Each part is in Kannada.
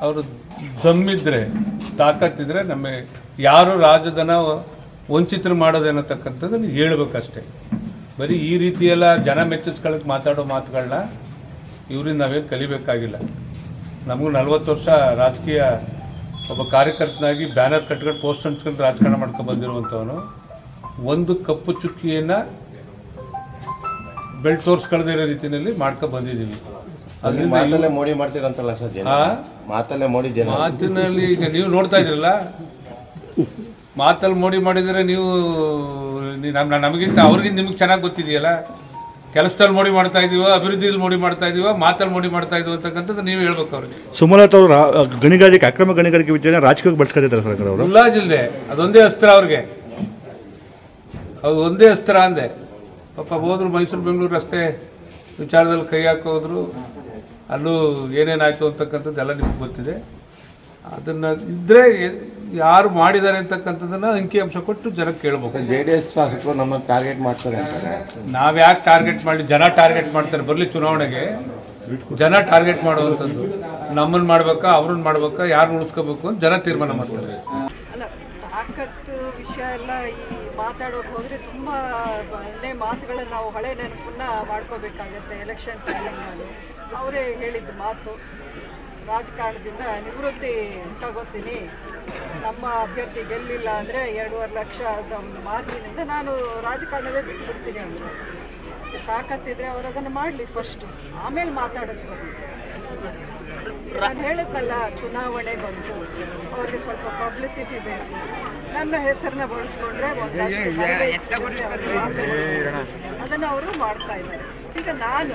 ಅವರು ದಮ್ಮಿದ್ರೆ ತಾಕತ್ತಿದ್ರೆ ನಮಗೆ ಯಾರು ರಾಜಧನ ವಂಚಿತರು ಮಾಡೋದೇನತಕ್ಕಂಥದ್ದನ್ನು ಹೇಳ್ಬೇಕಷ್ಟೇ ಬರೀ ಈ ರೀತಿಯೆಲ್ಲ ಜನ ಮೆಚ್ಚಿಸ್ಕೊಳ್ಳೋಕೆ ಮಾತಾಡೋ ಮಾತುಗಳನ್ನ ಇವರಿಂದ ನಾವೇನು ಕಲಿಬೇಕಾಗಿಲ್ಲ ನಮಗೂ ನಲ್ವತ್ತು ವರ್ಷ ರಾಜಕೀಯ ಒಬ್ಬ ಕಾರ್ಯಕರ್ತನಾಗಿ ಬ್ಯಾನರ್ ಕಟ್ಕೊಂಡು ಪೋಸ್ಟ್ ಹಂಚ್ಕೊಂಡು ರಾಜಕಾರಣ ಮಾಡ್ಕೊಂಡು ಬಂದಿರುವಂಥವನು ಒಂದು ಕಪ್ಪು ಚುಕ್ಕಿಯನ್ನು ಬೆಲ್ಟ್ ತೋರಿಸ್ಕೊಳ್ದೇ ಇರೋ ರೀತಿಯಲ್ಲಿ ಮಾಡ್ಕೊಂಡು ಬಂದಿದ್ದೀವಿ ಅದರಿಂದ ಮಾತಲ್ಲೇ ಮೋಡಿ ಮಾಡ್ತೀರಂತಲ್ಲ ಸರ್ ಜನ ಆ? ಮಾತಲ್ಲೇ ಮೋಡಿ ಜನ ಮಾತಿನಲ್ಲಿ ಈಗ ನೀವು ನೋಡ್ತಾ ಇದ್ರಲ್ಲ ಮಾತಲ್ಲಿ ಮೋಡಿ ಮಾಡಿದರೆ ನೀವು ನೀ- ನಮ್ ನಮಗಿಂತ ಅವ್ರಿಗಿಂತ ನಿಮಗೆ ಚೆನ್ನಾಗಿ ಗೊತ್ತಿದೆಯಲ್ಲ ಕೆಲಸದಲ್ಲಿ ಮೋಡಿ ಮಾಡ್ತಾ ಇದೀವ ಅಭಿವೃದ್ಧಿಯಲ್ಲಿ ಮೋಡಿ ಮಾಡ್ತಾ ಇದೀವ ಮಾತಲ್ಲಿ ಮೋಡಿ ಮಾಡ್ತಾ ಇದೀವ ಅಂತಕ್ಕಂಥದ್ದು ನೀವು ಹೇಳ್ಬೇಕು ಅವ್ರಿಗೆ ಸುಮಲತಾ ಅವರು ರಾ- ಗಣಿಗಾರಿಕೆ ಅಕ್ರಮ ಗಣಿಗಾರಿಕೆ ವಿಚಾರ ರಾಜಕೀಯಕ್ಕೆ ಬಳಸ್ಕೊತಿದ್ದಾರೆ ಸರ್ಕಾರ ಅವರು ಮುಲ್ಲಾಜಿಲ್ದೆ ಅದೊಂದೇ ಅಸ್ತ್ರ ಅವ್ರಿಗೆ ಅದು ಒಂದೇ ಅಸ್ತ್ರ ಅಂದೆ ಪಾಪ ಹೋದ್ರು ಮೈಸೂರು ಬೆಂಗಳೂರು ರಸ್ತೆ ವಿಚಾರದಲ್ಲಿ ಕೈ ಹಾಕೋದ್ರು ಅಲ್ಲೂ ಏನೇನಾಯ್ತು ಅಂತಕ್ಕಂಥದ್ದು ಎಲ್ಲ ನಿಮ್ಗೆ ಗೊತ್ತಿದೆ ಅದನ್ನ ಇದ್ರೆ ಎ- ಯಾರು ಮಾಡಿದ್ದಾರೆ ಅಂತಕ್ಕಂಥದ್ದನ್ನ ಅಂಕಿಅಂಶ ಕೊಟ್ಟು ಜನಕ್ಕೆ ಕೇಳ್ಬೇಕು ಜೆ ಡಿ ಎಸ್ ಶಾಸಕರು ನಮ್ಮ ಟಾರ್ಗೆಟ್ ಮಾಡ್ತಾರೆ ಅಂತಾರೆ ನಾವ್ ಯಾಕೆ ಟಾರ್ಗೆಟ್ ಮಾಡಿ ಜನ ಟಾರ್ಗೆಟ್ ಮಾಡ್ತಾರೆ ಬರ್ಲಿ ಚುನಾವಣೆಗೆ ಜನ ಟಾರ್ಗೆಟ್ ಮಾಡುವಂಥದ್ದು ನಮ್ಮನ್ನ ಮಾಡ್ಬೇಕಾ ಅವ್ರನ್ನ ಮಾಡ್ಬೇಕಾ ಯಾರು ಉಳಿಸ್ಕೋಬೇಕು ಅಂತ ಜನ ತೀರ್ಮಾನ ಮಾಡ್ತಾರೆ ಅಲ್ಲ ತಾಕತ್ತು ವಿಷಯ ಎಲ್ಲ ಈ ಮಾತಾಡೋಕೆ ಹೋದರೆ ತುಂಬ ಒಳ್ಳೆ ಮಾತುಗಳನ್ನ ನಾವು ಹಳೆ ನೆನಪನ್ನ ಮಾಡ್ಕೋಬೇಕಾಗತ್ತೆ ಎಲೆಕ್ಷನ್ ಟೈಮಿಂಗಲ್ಲಿ ಅವರೇ ಹೇಳಿದ್ದು ಮಾತು ರಾಜಕಾರಣದಿಂದ ನಿವೃತ್ತಿ ತಗೋತೀನಿ ನಮ್ಮ ಅಭ್ಯರ್ಥಿ ಗೆಲ್ಲಿಲ್ಲ ಅಂದರೆ ಎರಡೂವರೆ ಲಕ್ಷ ಒಂದು ಮಾರ್ಜಿನಿಂದ ನಾನು ರಾಜಕಾರಣವೇ ಬಿಟ್ಟು ಬಿಡ್ತೀನಿ ಅಂದರು ತಾಕತ್ತಿದ್ರೆ ಅವರು ಅದನ್ನು ಮಾಡಲಿ ಫಸ್ಟು ಆಮೇಲೆ ಮಾತಾಡೋದು ಬರಲಿ ನಾನು ಹೇಳಿದ್ನಲ್ಲ ಚುನಾವಣೆ ಬಂತು ಅವ್ರಿಗೆ ಸ್ವಲ್ಪ ಪಬ್ಲಿಸಿಟಿ ಬೇಕು ನನ್ನ ಹೆಸರನ್ನ ಬಳಸ್ಕೊಂಡ್ರೆ ಒಂದಷ್ಟು ಮನವೇ ಸಿಗುತ್ತೆ ಅವ್ರಿಗೆ ಮಾತಾಡೋದು. ಅದನ್ನು ಅವರು ಮಾಡ್ತಾ ಇದ್ದಾರೆ ಈಗ ನಾನು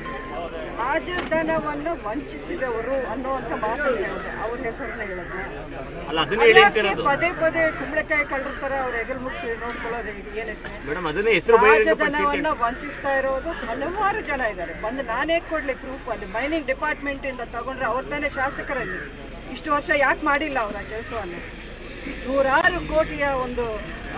ರಾಜಧನವನ್ನು ವಂಚಿಸಿದವರು ಅನ್ನುವಂಥ ಮಾತು ಹೇಳಿದೆ ಅವ್ರ ಹೆಸರನ್ನ ಹೇಳಿದ್ನ ಅದ್ಯಾಕೆ ಪದೇ ಪದೇ ಕುಂಬಳಕಾಯಿ ಕಳ್ಳರ ಥರ ಅವ್ರ ಹೆಗಲ್ ಮುಟ್ಟಿ ನೋಡ್ಕೊಳ್ಳೋದು ಇದು ಏನಕ್ಕೆ ರಾಜಧನವನ್ನ ವಂಚಿಸ್ತಾ ಇರೋದು ಹಲವಾರು ಜನ ಇದ್ದಾರೆ ಬಂದು ನಾನೇ ಕೊಡ್ಲಿ ಪ್ರೂಫ್ ಅಲ್ಲಿ ಮೈನಿಂಗ್ ಡಿಪಾರ್ಟ್ಮೆಂಟ್ ಇಂದ ತಗೊಂಡ್ರೆ ಅವ್ರ ತಾನೇ ಶಾಸಕರಲ್ಲಿ ಇಷ್ಟು ವರ್ಷ ಯಾಕೆ ಮಾಡಿಲ್ಲ ಅವರ ಕೆಲಸವನ್ನು ನೂರಾರು ಕೋಟಿಯ ಒಂದು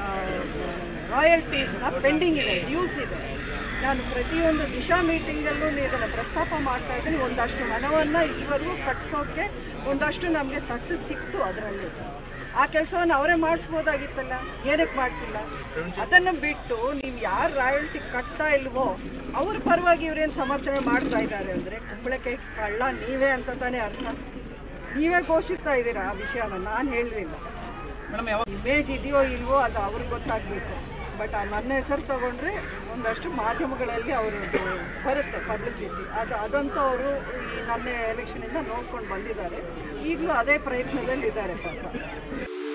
ರಾಯಲ್ಟೀಸ್ನ ಪೆಂಡಿಂಗ್ ಇದೆ ಡ್ಯೂಸ್ ಇದೆ ನಾನು ಪ್ರತಿಯೊಂದು ದಿಶಾ ಮೀಟಿಂಗಲ್ಲೂ ಇದನ್ನು ಪ್ರಸ್ತಾಪ ಮಾಡ್ತಾ ಇದ್ದೀನಿ ಒಂದಷ್ಟು ಹಣವನ್ನು ಇವರು ಕಟ್ಟಿಸೋಕ್ಕೆ ಒಂದಷ್ಟು ನಮಗೆ ಸಕ್ಸಸ್ ಸಿಕ್ತು ಅದರಲ್ಲಿ ಆ ಕೆಲಸವನ್ನು ಅವರೇ ಮಾಡಿಸ್ಬೋದಾಗಿತ್ತಲ್ಲ ಏನಕ್ಕೆ ಮಾಡಿಸಿಲ್ಲ ಅದನ್ನು ಬಿಟ್ಟು ನೀವು ಯಾರು ರಾಯಲ್ಟಿ ಕಟ್ತಾ ಇಲ್ವೋ ಅವ್ರ ಪರವಾಗಿ ಇವರೇನು ಸಮರ್ಥನೆ ಮಾಡ್ತಾ ಇದ್ದಾರೆ ಅಂದರೆ ಕುಂಬಳಕಾಯಿ ಕಳ್ಳ ನೀವೇ ಅಂತ ತಾನೇ ಅರ್ಥ ನೀವೇ ಘೋಷಿಸ್ತಾ ಇದ್ದೀರಾ ಆ ವಿಷಯನ ನಾನು ಹೇಳಲಿಲ್ಲ ಇಮೇಜ್ ಇದೆಯೋ ಇಲ್ವೋ ಅದು ಅವ್ರಿಗೆ ಗೊತ್ತಾಗಬೇಕು ಬಟ್ ಆ ನನ್ನ ಹೆಸರು ತಗೊಂಡ್ರೆ ಒಂದಷ್ಟು ಮಾಧ್ಯಮಗಳಲ್ಲಿ ಅವ್ರದ್ದು ಬರುತ್ತೆ ಪಬ್ಲಿಸಿಟಿ ಅದು ಅದಂತೂ ಅವರು ಈ ನನ್ನ ಎಲೆಕ್ಷನಿಂದ ನೋಡ್ಕೊಂಡು ಬಂದಿದ್ದಾರೆ ಈಗಲೂ ಅದೇ ಪ್ರಯತ್ನದಲ್ಲಿ ಇದ್ದಾರೆ ಪಾಪ